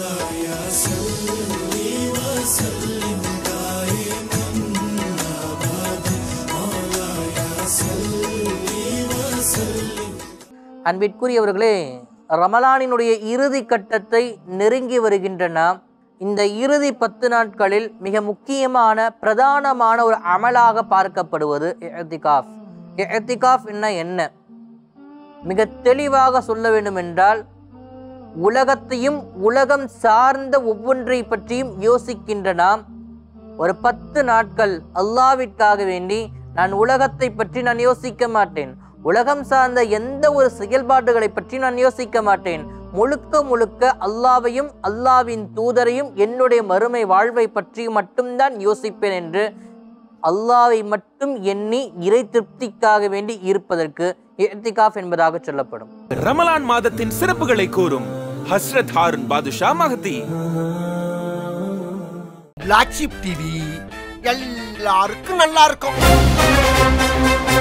அன்பிற்குரியவர்களே ரமலானினுடைய இறுதி கட்டத்தை நெருங்கி வருகின்றன இந்த இறுதி பத்து நாட்களில் மிக முக்கியமான பிரதானமான ஒரு அமலாக பார்க்கப்படுவது எத்திகாஃப் எத்திகாஃப் என்ன என்ன மிக தெளிவாக சொல்ல வேண்டும் என்றால் உலகத்தையும் உலகம் சார்ந்த ஒவ்வொன்றை பற்றியும் யோசிக்கின்ற நாம் ஒரு பத்து நாட்கள் அல்லாவிற்காக வேண்டி நான் உலகத்தை பற்றி நான் யோசிக்க மாட்டேன் உலகம் சார்ந்த எந்த ஒரு செயல்பாடுகளை பற்றி நான் யோசிக்க மாட்டேன் முழுக்க முழுக்க அல்லாவையும் அல்லாவின் தூதரையும் என்னுடைய மறுமை வாழ்வை பற்றி மட்டும்தான் யோசிப்பேன் என்று அல்லாவை மட்டும் எண்ணி இறை திருப்திக்காக வேண்டி இருப்பதற்கு இர்திகாஃப் என்பதாக சொல்லப்படும் ரமலான் மாதத்தின் சிறப்புகளை கூறும் Hazrat Haroon Badusha Mahathi Black Sheep TV எல்லாருக்கும் நல்லா இருக்கும்